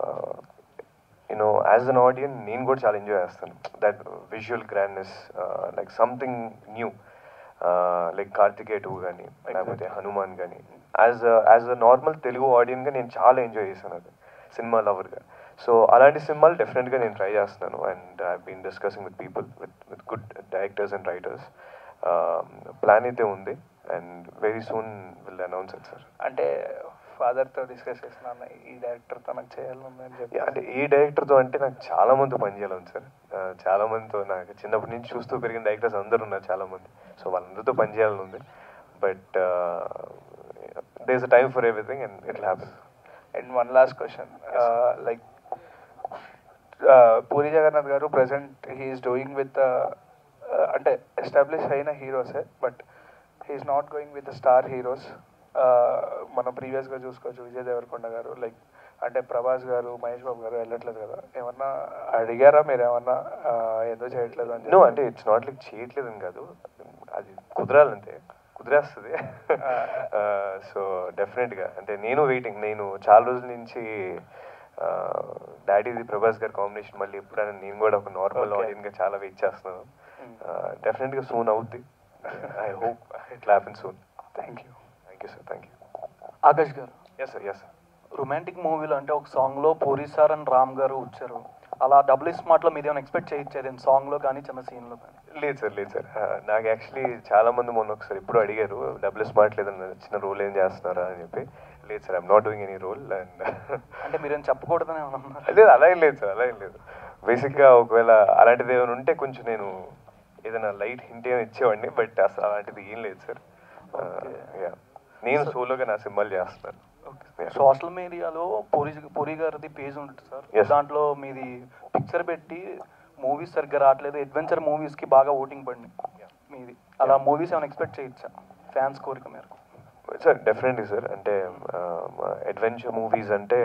You know as an ఆడియన్ నేను కూడా చాలా ఎంజాయ్ చేస్తాను that visual grandness like something new like Karthikeya two కానీ లేకపోతే హనుమాన్ కానీ as as a normal Telugu ఆడియన్గా నేను చాలా ఎంజాయ్ చేశాను అది సినిమా లవర్గా సో అలాంటి సినిమాలు డెఫినెట్గా నేను ట్రై చేస్తున్నాను and I been discussing with people with with good directors and writers plan అయితే ఉంది and very soon will announce it sir అంటే ఫాదర్తో డిస్కస్ చేసిన ఈ డైరెక్టర్తో నాకు చేయాలని చెప్పి అంటే ఏ డైరెక్టర్తో అంటే నాకు చాలా మంది పనిచేయాలి సార్ ఆ, చాలా మందితో నాకు చిన్నప్పటి నుంచి చూస్తూ పెరిగిన డైరెక్టర్స్ అందరూ ఉన్నారు చాలా మంది సో వాళ్ళందరితో పనిచేయాలని ఉంది but there's a time for everything and it happen and one last question like Puri Jagannath garu present he's doing with అంటే ఎస్టాబ్లిష్ అయిన హీరోసే but he's not going with star heroes మనం ప్రీవియస్గా చూసుకోవచ్చు విజయ్ దేవరకొండ గారు లైక్ అంటే ప్రభాస్ గారు మహేష్ బాబు గారు వెళ్ళట్లేదు కదా ఏమన్నా అడిగారా మీరు ఏమన్నా ఎందుకు చేయట్లేదు అని నో అంటే ఇట్స్ నాట్ లైక్ చేయట్లేదు అని కాదు అది కుదరాలంతే కుదిరేస్తుంది సో డెఫినెట్గా అంటే నేను వెయిటింగ్ నేను చాలా రోజుల నుంచి డాడీది ప్రభాస్ గారి కాంబినేషన్ మళ్ళీ ఎప్పుడైనా నేను కూడా ఒక నార్మల్ Okay. ఆడియన్గా చాలా వెయిట్ చేస్తున్నాను డెఫినెట్గా సూన్ అవుద్ది I hope it happen soon thank you thank you sir thank you Akash garu yes sir yes sir romantic మూవీలో అంటే ఒక సాంగ్లో పూరి సార్ అండ్ రామ్ గారు వచ్చారు అలా డబుల్ స్మార్ట్లో మీరు ఏమైనా ఎక్స్పెక్ట్ చేయొచ్చేది సాంగ్లో కానీ చిన్న సీన్లో కానీ లేదు సార్ లేదు సార్ ఆ, నాకు యాక్చువల్లీ చాలా మంది మొన్న ఒకసారి ఇప్పుడు అడిగారు డబ్బులు స్మార్ట్ లేదన్న చిన్న రోల్ ఏం చేస్తున్నారా అని చెప్పి లేదు sir I'm not doing any role and అంటే మీరేం చెప్పకూడదని ఏమన్నా అన్నారా? లేదు అలా ఏం లేదు సార్ అలా ఏం లేదు బేసిక్గా ఒకవేళ అలాంటిది ఏమైనా ఉంటే కొంచెం నేను ఏదైనా లైట్ హింట్ ఏమైనా ఇచ్చేవాడిని బట్ అసలు అలాంటిది ఏం లేదు సార్ Okay. యా నేను సోలోగా నా సినిమాలు చేస్తున్నాను Yeah. సోషల్ మీడియాలో పూరి పూరి గారిది పేజ్ ఉంటుంది సార్ Yes. దాంట్లో మీది పిక్చర్ పెట్టి మూవీస్ సరిగ్గా రావట్లేదు అడ్వెంచర్ మూవీస్కి బాగా ఓటింగ్ పడినాయి మీది అలా మూవీస్ ఏమైనా ఎక్స్పెక్ట్ చేయొచ్చా ఫ్యాన్స్ కోరిక మేరకు సార్ డెఫినెట్లీ సార్ అంటే అడ్వెంచర్ మూవీస్ అంటే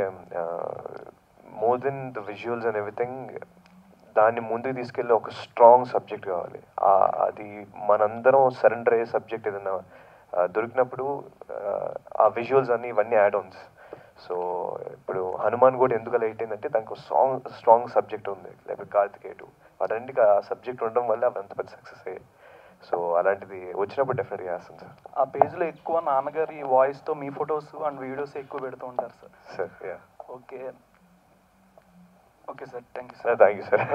more than the visuals and everything దాన్ని ముందుకు తీసుకెళ్ళి ఒక స్ట్రాంగ్ సబ్జెక్ట్ కావాలి ఆ- అది మనందరం సరెండర్ అయ్యే సబ్జెక్ట్ ఏదైనా ఆ, దొరికినప్పుడు ఆ, ఆ విజువల్స్ అన్ని ఇవన్నీ యాడ్ ఆన్స్ సో ఇప్పుడు హనుమాన్ కూడా ఎందుకు లైట్ అయిందంటే దానికి ఒక సాంగ్ స్ట్రాంగ్ సబ్జెక్ట్ ఉంది లేకపోతే కార్తికేటు వాటన్నిటికీ ఆ సబ్జెక్ట్ ఉండడం వల్ల అవి అంత పెద్ద సక్సెస్ అయ్యాయి సో అలాంటిది వచ్చినప్పుడు డెఫినెట్గా చేస్తాను సార్ ఆ పేజ్లో ఎక్కువ నాన్నగారి వాయిస్తో మీ ఫొటోస్ అండ్ వీడియోస్ ఎక్కువ పెడుతూ ఉంటారు sir sir yeah okay okay sir thank you sir thank you sir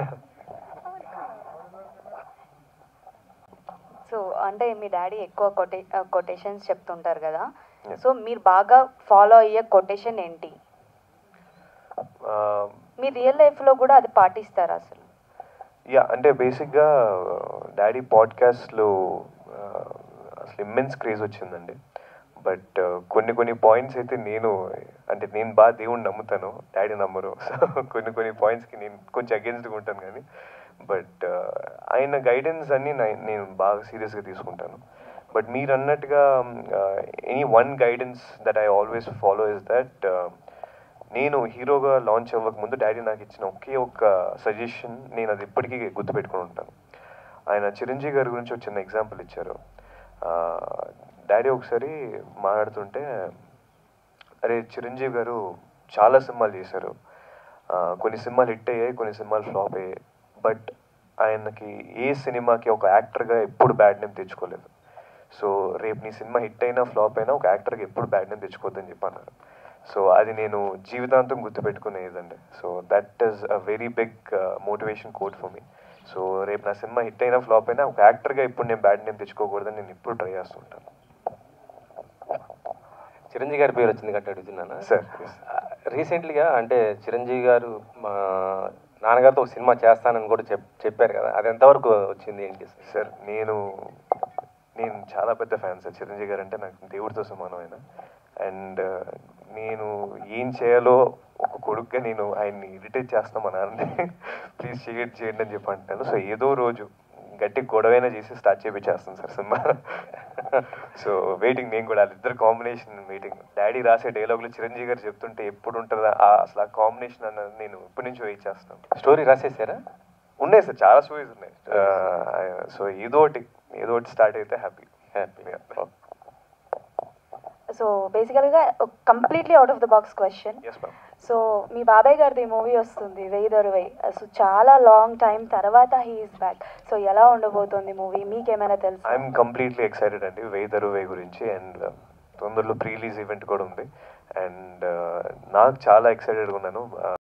so అంటే మీ డాడీ ఎక్కువ కొటే కొటేషన్స్ చెప్తుంటారు కదా Yes. సో మీరు బాగా ఫాలో అయ్యే కొటేషన్ ఏంటి మీ రియల్ లైఫ్లో కూడా అది పాటిస్తారా అసలు యా అంటే బేసిక్గా డాడీ పాడ్కాస్ట్లో అసలు ఇమ్మెన్స్ క్రేజ్ వచ్చిందండి బట్ కొన్ని కొన్ని పాయింట్స్ అయితే నేను అంటే నేను బాగా దేవుడిని నమ్ముతాను డాడీ నమ్మరు సో కొన్ని కొన్ని పాయింట్స్కి నేను కొంచెం అగేన్స్ట్గా ఉంటాను కానీ బట్ ఆయన గైడెన్స్ అన్ని నా- నేను బాగా సీరియస్గా తీసుకుంటాను బట్ మీరు అన్నట్టుగా any one guidance that I always follow is that నేను హీరోగా లాంచ్ అవ్వక ముందు డాడీ నాకు ఇచ్చిన ఒకే ఒక్క సజెషన్ నేను అది ఇప్పటికీ గుర్తుపెట్టుకుని ఉంటాను ఆయన చిరంజీవి గారి గురించి ఒక చిన్న ఎగ్జాంపుల్ ఇచ్చారు డాడీ ఒకసారి మాట్లాడుతుంటే అరే చిరంజీవి గారు చాలా సినిమాలు చేశారు ఆ, కొన్ని సినిమాలు హిట్ అయ్యాయి కొన్ని సినిమాలు ఫ్లాప్ అయ్యాయి బట్ ఆయనకి ఏ సినిమాకి ఒక యాక్టర్గా ఎప్పుడు బ్యాడ్ నేమ్ తెచ్చుకోలేదు సో రేపు నీ సినిమా హిట్ అయినా ఫ్లాప్ అయినా ఒక యాక్టర్కి ఎప్పుడు బ్యాడ్ నేమ్ తెచ్చుకోవద్దని చెప్పి అన్నారు సో అది నేను జీవితాంతం గుర్తుపెట్టుకునేదండి so that is a very big motivation code for me so రేపు నా సినిమా హిట్ అయినా ఫ్లాప్ అయినా ఒక యాక్టర్గా ఇప్పుడు నేను బ్యాడ్ నేమ్ తెచ్చుకోకూడదని నేను ఇప్పుడు ట్రై చేస్తుంటాను చిరంజీవి గారి పేరు వచ్చింది కట్టి అడుగుతున్నాను సార్ yes. రీసెంట్లీగా అంటే చిరంజీవి గారు మా నాన్నగారితో ఒక సినిమా చేస్తానని కూడా చెప్ చెప్పారు కదా అది ఎంతవరకు వచ్చింది ఏంటి సార్ నేను నేను చాలా పెద్ద ఫ్యాన్ సార్ చిరంజీవి గారు అంటే నాకు దేవుడితో సమానమైన అండ్ నేను ఏం చేయాలో ఒక కొడుకుగా నేను ఆయన్ని ఇరిటేట్ చేస్తాను మా నాన్నని ప్లీజ్ చేయండి చేయండి అని చెప్పి అంటున్నాను సో ఏదో రోజు గట్టి గొడవైనా చేసి స్టార్ట్ చేపించేస్తాను సార్ సినిమా సో వెయిటింగ్ నేను కూడా వాళ్ళిద్దరు కాంబినేషన్ వెయిటింగ్ డాడీ రాసే డైలాగులు చిరంజీవి గారు చెప్తుంటే ఎప్పుడు ఉంటుందా ఆ- అసలు ఆ కాంబినేషన్ అన్నది నేను ఇప్పటి నుంచి వెయిట్ చేస్తాను స్టోరీ రాసేసారా ఉన్నాయి సార్ చాలా స్టోరీస్ ఉన్నాయి సో ఏదో ఒకటి ఏదో ఒకటి స్టార్ట్ అయితే హ్యాపీ హ్యాపీ సో బేసికల్గా completely out of the box question yes ma'am so మీ బాబాయ్ గారిది మూవీ వస్తుంది వెయ్యి దొరువై సో చాలా లాంగ్ టైం తర్వాత హీఈస్ బ్యాక్ సో ఎలా ఉండబోతుంది మూవీ మీకేమైనా తెలుసు ఐఎమ్ కంప్లీట్లీ ఎక్సైటెడ్ అండి వేదరు వే గురించి అండ్ తొందరలో ప్రీ రిలీజ్ ఈవెంట్ కూడా ఉంది అండ్ నాకు చాలా ఎక్సైటెడ్గా ఉన్నాను